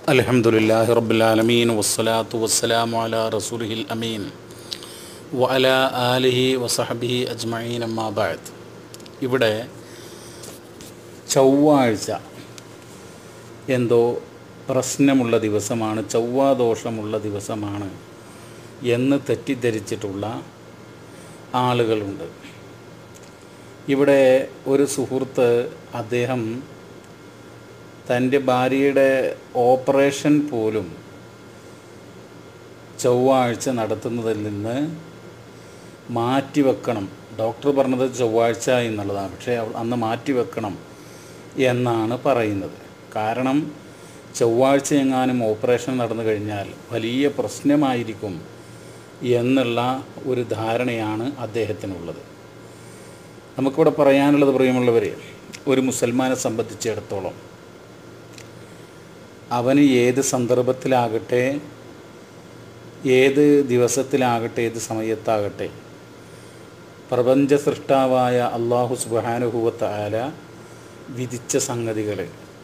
الحمد لله رب العالمين والصلاة والسلام على رسوله الأمين وعلى آله وصحبه أجمعين أما بعد ഇവിടെ ചൊവ്വാഴ്ച എന്തോ പ്രശ്നമുള്ള ദിവസമാണ് ചൊവ്വാദോഷമുള്ള ദിവസമാണ് എന്ന് തെറ്റിദ്ധരിച്ചിട്ടുള്ള ആളുകളുണ്ട് ഇവിടെ ഒരു സുഹൃത്ത് അദ്ദേഹം തൻ്റെ ഭാര്യയുടെ ഓപ്പറേഷൻ പോലും ചൊവ്വാഴ്ച നടത്തുന്നതിൽ നിന്ന് മാറ്റിവെക്കണം ഡോക്ടർ പറഞ്ഞത് ചൊവ്വാഴ്ച എന്നുള്ളതാണ് പക്ഷേ അവ- അന്ന് മാറ്റിവെക്കണം എന്നാണ് പറയുന്നത് കാരണം ചൊവ്വാഴ്ച എങ്ങാനും ഓപ്പറേഷൻ നടന്നു കഴിഞ്ഞാൽ വലിയ പ്രശ്നമായിരിക്കും എന്നുള്ള ഒരു ധാരണയാണ് അദ്ദേഹത്തിനുള്ളത് നമുക്കിവിടെ പറയാനുള്ളത് പ്രിയമുള്ളവരെ ഒരു മുസൽമാനെ സംബന്ധിച്ചിടത്തോളം അവന് ഏത് സന്ദർഭത്തിലാകട്ടെ ഏത് ദിവസത്തിലാകട്ടെ ഏത് സമയത്താകട്ടെ പ്രപഞ്ച സൃഷ്ടാവായ അള്ളാഹു സുബാനുഭൂവത്ത ആല വിധിച്ച സംഗതികൾ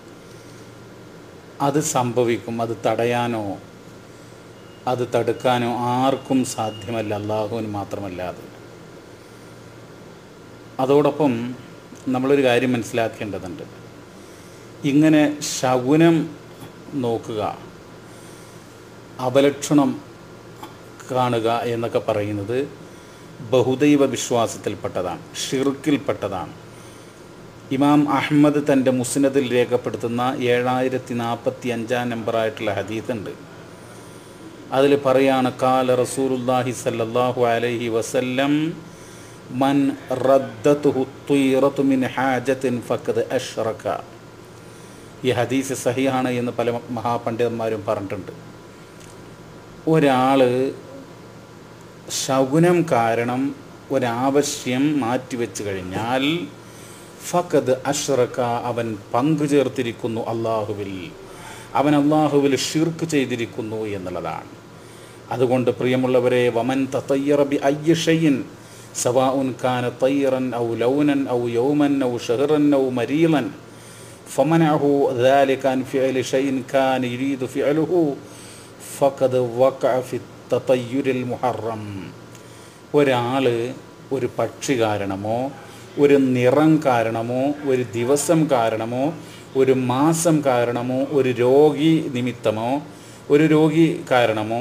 അത് സംഭവിക്കും അത് തടയാനോ അത് തടുക്കാനോ ആർക്കും സാധ്യമല്ല അള്ളാഹുവിന് മാത്രമല്ലാതെ അതോടൊപ്പം നമ്മളൊരു കാര്യം മനസ്സിലാക്കേണ്ടതുണ്ട് ഇങ്ങനെ ശകുനം നോക്കുക അപലക്ഷണം കാണുക എന്നൊക്കെ പറയുന്നത് ബഹുദൈവ വിശ്വാസത്തിൽപ്പെട്ടതാണ് ഷിർക്കിൽപ്പെട്ടതാണ് ഇമാം അഹമ്മദ് തൻ്റെ മുസ്നദിൽ രേഖപ്പെടുത്തുന്ന ഏഴായിരത്തി നാൽപ്പത്തി അഞ്ചാം നമ്പറായിട്ടുള്ള ഹദീസുണ്ട് അതിൽ പറയാണ് കാല റസൂലുല്ലാഹി സല്ലല്ലാഹു അലൈഹി വസല്ലം മൻ റദ്ദത്തുഹു തുയ്റത്തു മിൻ ഹാജത്തിൻ ഫഖദ് അഷ്റക ഈ ഹദീസ് സഹിയാണ് എന്ന് പല മഹാപണ്ഡിതന്മാരും പറഞ്ഞിട്ടുണ്ട് ഒരാൾ ശകുനം കാരണം ഒരാവശ്യം മാറ്റിവെച്ച് കഴിഞ്ഞാൽ ഫഖദ് അഷ്റക അവൻ പങ്കു ചേർത്തിരിക്കുന്നു അള്ളാഹുവിൽ അവൻ അള്ളാഹുവിൽ ഷിർക്ക് ചെയ്തിരിക്കുന്നു എന്നുള്ളതാണ് അതുകൊണ്ട് പ്രിയമുള്ളവരെ വമൻ തത്തയ്യറ ബി അയ്യഷയിൻ സവാഉൻ കാന തയ്യറൻ ഔ ലൗനൻ ഔ യൗമൻ ഔ ഷഹറൻ ഔ മരീലൻ فمنعه ذلك عن فعل شيء كان يريد فعله فقد وقع في التطير المحرم ഒരാൾ ഒരു പക്ഷി കാരണമോ ഒരു നിറം കാരണമോ ഒരു ദിവസം കാരണമോ ഒരു മാസം കാരണമോ ഒരു രോഗി നിമിത്തമോ ഒരു രോഗി കാരണമോ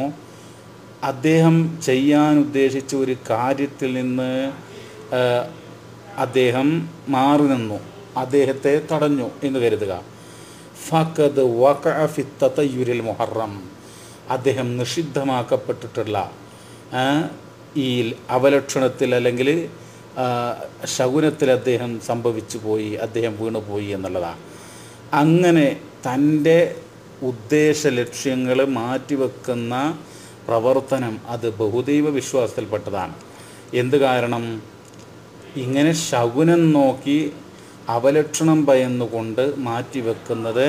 അദ്ദേഹം ചെയ്യാൻ ഉദ്ദേശിച്ച ഒരു കാര്യത്തിൽ നിന്ന് ആ, അദ്ദേഹം മാറി നിന്നു അദ്ദേഹത്തെ തടഞ്ഞു എന്ന് കരുതുക ഫഖദ് വഖഅ ഫി തതയ്യുരിൽ മുഹറം അദ്ദേഹം നിഷിദ്ധമാക്കപ്പെട്ടിട്ടുള്ള ആ, ഈ അവലക്ഷണത്തിൽ അല്ലെങ്കിൽ ആ, ശകുനത്തിൽ അദ്ദേഹം സംഭവിച്ചു പോയി അദ്ദേഹം വീണുപോയി എന്നുള്ളതാണ് അങ്ങനെ തൻ്റെ ഉദ്ദേശ ലക്ഷ്യങ്ങൾ മാറ്റിവെക്കുന്ന പ്രവർത്തനം അത് ബഹുദൈവ വിശ്വാസത്തിൽപ്പെട്ടതാണ് എന്ത് കാരണം ഇങ്ങനെ ശകുനം നോക്കി അവലക്ഷണം ഭയന്നുകൊണ്ട് മാറ്റിവെക്കുന്നത്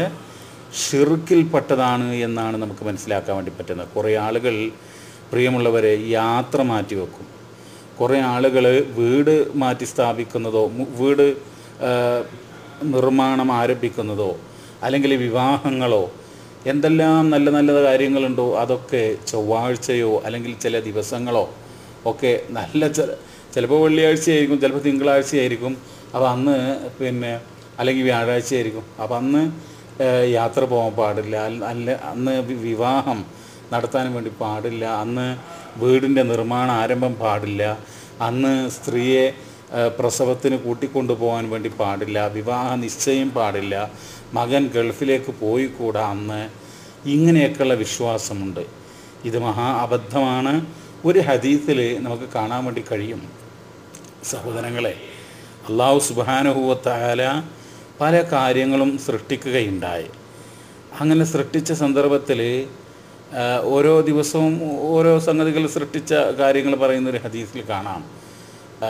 ഷിർക്കിൽപ്പെട്ടതാണ് എന്നാണ് നമുക്ക് മനസ്സിലാക്കാൻ വേണ്ടി പറ്റുന്നത് കുറേ ആളുകൾ പ്രിയമുള്ളവരെ യാത്ര മാറ്റിവെക്കും കുറേ ആളുകൾ വീട് മാറ്റി സ്ഥാപിക്കുന്നതോ മു- വീട് ആ, നിർമ്മാണം ആരംഭിക്കുന്നതോ അല്ലെങ്കിൽ വിവാഹങ്ങളോ എന്തെല്ലാം നല്ല നല്ല കാര്യങ്ങളുണ്ടോ അതൊക്കെ ചൊവ്വാഴ്ചയോ അല്ലെങ്കിൽ ചില ദിവസങ്ങളോ ഒക്കെ നല്ല ചില ചിലപ്പോൾ വെള്ളിയാഴ്ചയായിരിക്കും ചിലപ്പോൾ തിങ്കളാഴ്ചയായിരിക്കും അപ്പോൾ അന്ന് പിന്നെ അല്ലെങ്കിൽ വ്യാഴാഴ്ചയായിരിക്കും അപ്പോൾ അന്ന് ഏഹ്, യാത്ര പോകാൻ പാടില്ല അല്ല- അല്ല അന്ന് വി- വിവാഹം നടത്താൻ വേണ്ടി പാടില്ല അന്ന് വീടിൻ്റെ നിർമ്മാണ ആരംഭം പാടില്ല അന്ന് സ്ത്രീയെ ഏഹ്, പ്രസവത്തിന് കൂട്ടിക്കൊണ്ടു പോകാൻ വേണ്ടി പാടില്ല വിവാഹ നിശ്ചയം പാടില്ല മകൻ ഗൾഫിലേക്ക് പോയി കൂടാ അന്ന് ഇങ്ങനെയൊക്കെയുള്ള വിശ്വാസമുണ്ട് ഇത് മഹാ അബദ്ധമാണ് ഒരു ഹദീസിൽ നമുക്ക് കാണാൻ വേണ്ടി കഴിയും സഹോദരങ്ങളെ അള്ളാഹു സുബാനുഭൂവത്തായാല പല കാര്യങ്ങളും സൃഷ്ടിക്കുകയുണ്ടായി അങ്ങനെ സൃഷ്ടിച്ച സന്ദർഭത്തിൽ ഓരോ ദിവസവും ഓരോ സംഗതികൾ സൃഷ്ടിച്ച കാര്യങ്ങൾ പറയുന്ന ഒരു ഹദീസിൽ കാണാം ആ,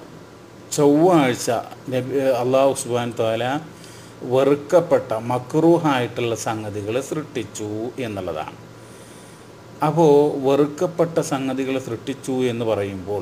ചൊവ്വാഴ്ച നബി അള്ളാഹു സുബാൻ താല വെറുക്കപ്പെട്ട മക്രൂഹായിട്ടുള്ള സംഗതികൾ സൃഷ്ടിച്ചു എന്നുള്ളതാണ് അപ്പോൾ വെറുക്കപ്പെട്ട സംഗതികൾ സൃഷ്ടിച്ചു എന്ന് പറയുമ്പോൾ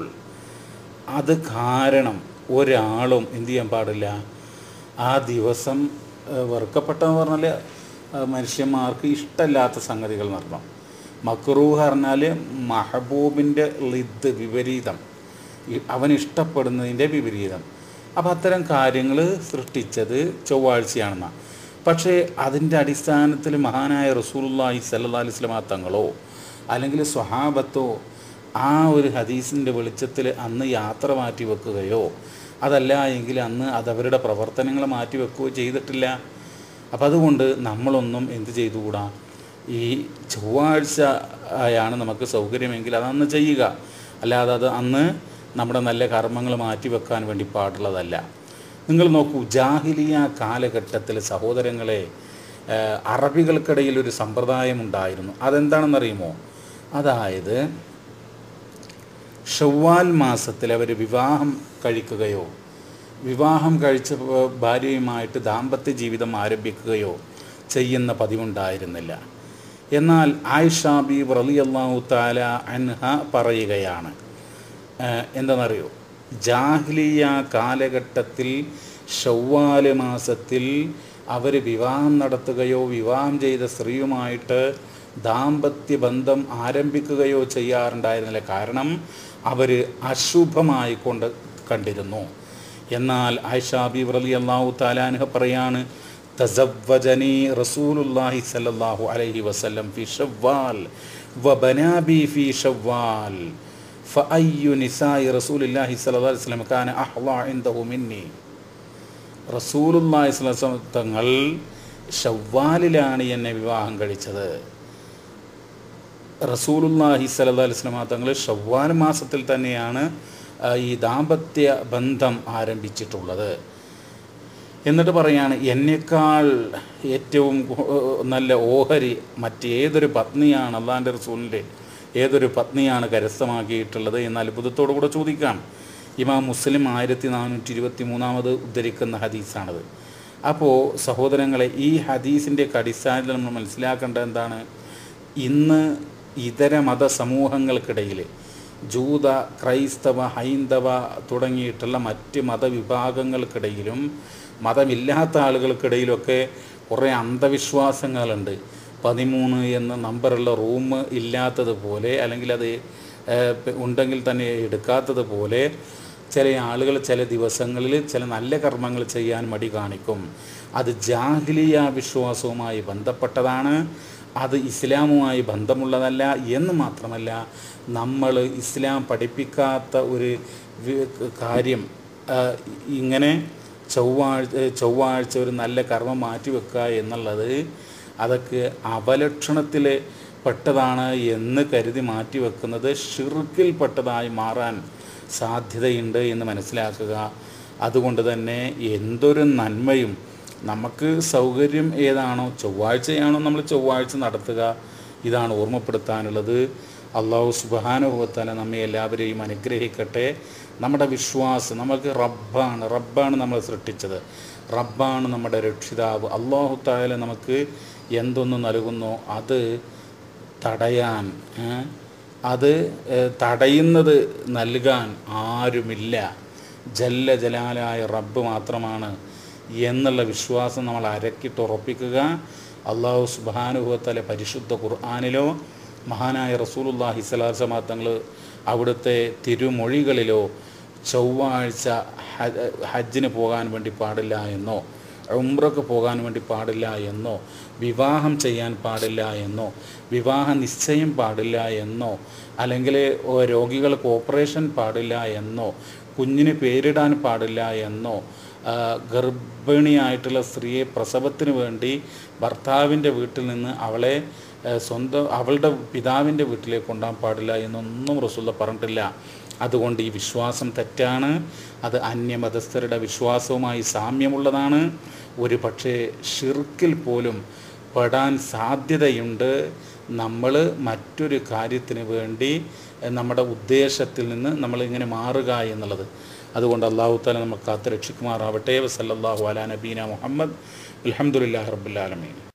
അത് കാരണം ഒരാളും എന്ത് ചെയ്യാൻ പാടില്ല ആ ദിവസം ഏഹ്, വെറുക്കപ്പെട്ടെന്ന് പറഞ്ഞാൽ ആ, മനുഷ്യന്മാർക്ക് ഇഷ്ടമില്ലാത്ത സംഗതികൾ നടണം മക്രൂഹ് പറഞ്ഞാൽ മഹബൂബിൻ്റെ ലിദ് വിപരീതം ഈ- അവൻ ഇഷ്ടപ്പെടുന്നതിൻ്റെ വിപരീതം അപ്പം അത്തരം കാര്യങ്ങൾ സൃഷ്ടിച്ചത് ചൊവ്വാഴ്ചയാണെന്നാണ് പക്ഷേ അതിൻ്റെ അടിസ്ഥാനത്തിൽ മഹാനായ റസൂലുള്ളാഹി സല്ലല്ലാഹു അലൈഹി വസല്ലമ തങ്ങളോ അല്ലെങ്കിൽ സ്വഹാബത്തോ ആ ഒരു ഹദീസിൻ്റെ വെളിച്ചത്തിൽ അന്ന് യാത്ര മാറ്റി വെക്കുകയോ അതല്ല എങ്കിൽ അന്ന് അതവരുടെ പ്രവർത്തനങ്ങൾ മാറ്റി വെക്കുകയോ ചെയ്തിട്ടില്ല അപ്പം അതുകൊണ്ട് നമ്മളൊന്നും എന്ത് ചെയ്തുകൂടാ ഈ ചൊവ്വാഴ്ച ആയാണ് നമുക്ക് സൗകര്യമെങ്കിൽ അതന്ന് ചെയ്യുക അല്ലാതെ അത് അന്ന് നമ്മുടെ നല്ല കർമ്മങ്ങൾ മാറ്റി വെക്കാൻ വേണ്ടി പാടുള്ളതല്ല നിങ്ങൾ നോക്കൂ ജാഹിലിയ കാലഘട്ടത്തിൽ സഹോദരങ്ങളെ ആ, അറബികൾക്കിടയിൽ ഒരു സമ്പ്രദായം ഉണ്ടായിരുന്നു അതെന്താണെന്നറിയുമോ അതായത് ഷവ്വാൽ മാസത്തിൽ അവർ വിവാഹം കഴിക്കുകയോ വിവാഹം കഴിച്ച പ- ഭാര്യയുമായിട്ട് ദാമ്പത്യ ജീവിതം ആരംഭിക്കുകയോ ചെയ്യുന്ന പതിവുണ്ടായിരുന്നില്ല എന്നാൽ ആയിഷ ബി റളിയല്ലാഹു താല അൻഹ പറയുകയാണ് ഏഹ് എന്താണെന്നറിയോ ജാഹ്ലിയ കാലഘട്ടത്തിൽ ഷവ്വാല് മാസത്തിൽ അവർ വിവാഹം നടത്തുകയോ വിവാഹം ചെയ്ത സ്ത്രീയുമായിട്ട് ദാമ്പത്യ ബന്ധം ആരംഭിക്കുകയോ ചെയ്യാറുണ്ടായിരുന്നില്ല കാരണം അവർ അശുഭമായി കൊണ്ട് കണ്ടിരുന്നു എന്നാൽ ആയിഷാബി റലി അള്ളാഹു താലാൻഹ പറയാണ് തസവ്വജനി റസൂലുല്ലാഹി സല്ലല്ലാഹു അലൈഹി വസല്ലം ഫി ഷവ്വാൽ വബനാബി ഫി ഷവ്വാൽ فأي نساء رسول الله صلى الله عليه وسلم كان أحظى عنده مني റസൂലുള്ളാഹി സ്വല്ലല്ലാഹു അലൈഹി വസല്ലം തങ്ങൾ ഷവ്വാലിലാണ് എന്നെ വിവാഹം കഴിച്ചത് റസൂലുള്ളാഹി സ്വല്ലല്ലാഹു അലൈഹി വസല്ലം തങ്ങൾ ഷവ്വാൽ മാസത്തിൽ തന്നെയാണ് ആ, ഈ ദാമ്പത്യ ബന്ധം ആരംഭിച്ചിട്ടുള്ളത് എന്നിട്ട് പറയാണ് എന്നേക്കാൾ ഏറ്റവും ഗു- നല്ല ഓഹരി മറ്റേതൊരു പത്നിയാണ് അള്ളാൻ്റെ റസൂലിൻ്റെ ഏതൊരു പത്നിയാണ് കരസ്ഥമാക്കിയിട്ടുള്ളത് എന്ന അത്ഭുതത്തോടു കൂടെ ചോദിക്കാം ഇമാം മുസ്ലിം ആയിരത്തി നാനൂറ്റി ഇരുപത്തി മൂന്നാമത് ഉദ്ധരിക്കുന്ന ഹദീസാണത് അപ്പോൾ സഹോദരങ്ങളെ ഈ ഹദീസിൻ്റെ അടിസ്ഥാനത്തിൽ നമ്മൾ മനസ്സിലാക്കേണ്ടത് എന്താണ് ഇന്ന് ഇതര മത സമൂഹങ്ങൾക്കിടയിൽ ജൂത ക്രൈസ്തവ ഹൈന്ദവ തുടങ്ങിയിട്ടുള്ള മറ്റ് മതവിഭാഗങ്ങൾക്കിടയിലും മതമില്ലാത്ത ആളുകൾക്കിടയിലൊക്കെ കുറേ അന്ധവിശ്വാസങ്ങളുണ്ട് പതിമൂന്ന് എന്ന നമ്പറുള്ള റൂം ഇല്ലാത്തതുപോലെ അല്ലെങ്കിൽ അത് ഏഹ്, പ- ഉണ്ടെങ്കിൽ തന്നെ എടുക്കാത്തതുപോലെ ചില ആളുകൾ ചില ദിവസങ്ങളിൽ ചില നല്ല കർമ്മങ്ങൾ ചെയ്യാൻ മടി കാണിക്കും അത് ജാഹ്ലിയ വിശ്വാസവുമായി ബന്ധപ്പെട്ടതാണ് അത് ഇസ്ലാമുമായി ബന്ധമുള്ളതല്ല എന്ന് മാത്രമല്ല നമ്മൾ ഇസ്ലാം പഠിപ്പിക്കാത്ത ഒരു വി- കാര്യം ആ, ഇങ്ങനെ ചൊവ്വാഴ്ച ചൊവ്വാഴ്ച ഒരു നല്ല കർമ്മം മാറ്റിവെക്കുക എന്നുള്ളത് അതൊക്കെ അവലക്ഷണത്തിൽ പെട്ടതാണ് എന്ന് കരുതി മാറ്റിവെക്കുന്നത് ഷിർക്കിൽ പെട്ടതായി മാറാൻ സാധ്യതയുണ്ട് എന്ന് മനസ്സിലാക്കുക അതുകൊണ്ട് തന്നെ എന്തൊരു നന്മയും നമുക്ക് സൗകര്യം ഏതാണോ ചൊവ്വാഴ്ചയാണോ നമ്മൾ ചൊവ്വാഴ്ച നടത്തുക ഇതാണ് ഓർമ്മപ്പെടുത്താനുള്ളത് അള്ളാഹു സുബാനുഭവത്താല നമ്മെ എല്ലാവരെയും അനുഗ്രഹിക്കട്ടെ നമ്മുടെ വിശ്വാസം നമുക്ക് റബ്ബാണ് റബ്ബാണ് നമ്മൾ സൃഷ്ടിച്ചത് റബ്ബാണ് നമ്മുടെ രക്ഷിതാവ് അള്ളാഹു താല നമുക്ക് എന്തൊന്ന് നൽകുന്നോ അത് തടയാൻ ഏ, അത് ഏ, തടയുന്നത് നൽകാൻ ആരുമില്ല ജല്ല ജലാലായ റബ്ബ് മാത്രമാണ് എന്നുള്ള വിശ്വാസം നമ്മൾ അരക്കിട്ടുറപ്പിക്കുക അള്ളാഹു സുബാനുഭവത്തലെ പരിശുദ്ധ ഖുർആാനിലോ മഹാനായ റസൂലുല്ലാഹി സ്വലാസമാ തങ്ങൾ അവിടുത്തെ തിരുമൊഴികളിലോ ചൊവ്വാഴ്ച ഹ- ഹജ്ജിന് പോകാൻ വേണ്ടി പാടില്ല എന്നോ ഉംറക്ക് പോകാൻ വേണ്ടി പാടില്ല എന്നോ വിവാഹം ചെയ്യാൻ പാടില്ല എന്നോ വിവാഹ നിശ്ചയം പാടില്ല എന്നോ അല്ലെങ്കിൽ ഓ, രോഗികൾക്ക് ഓപ്പറേഷൻ പാടില്ല എന്നോ കുഞ്ഞിന് പേരിടാൻ പാടില്ല എന്നോ ആ, ഗർഭിണിയായിട്ടുള്ള സ്ത്രീയെ പ്രസവത്തിന് വേണ്ടി ഭർത്താവിൻ്റെ വീട്ടിൽ നിന്ന് അവളെ ആ, സ്വന്തം അവളുടെ പിതാവിൻ്റെ വീട്ടിലേക്ക് കൊണ്ടുപോകാൻ പാടില്ല എന്നൊന്നും റസൂല്ല പറഞ്ഞിട്ടില്ല അതുകൊണ്ട് ഈ വിശ്വാസം തെറ്റാണ് അത് അന്യമതസ്ഥരുടെ വിശ്വാസവുമായി സാമ്യമുള്ളതാണ് ഒരു പക്ഷേ ഷിർക്കിൽ പോലും പെടാൻ സാധ്യതയുണ്ട് നമ്മൾ മറ്റൊരു കാര്യത്തിന് വേണ്ടി എഹ്, നമ്മുടെ ഉദ്ദേശത്തിൽ നിന്ന് നമ്മൾ ഇങ്ങനെ മാറുക എന്നുള്ളത് അതുകൊണ്ട് അള്ളാഹു താല നമുക്ക് കാത്ത് രക്ഷിക്കുമാറാവട്ടെ വസല്ലാഹു അലാ നബീന മുഹമ്മദ് അലഹമുല്ലാ റബ്ബുലാലമീൻ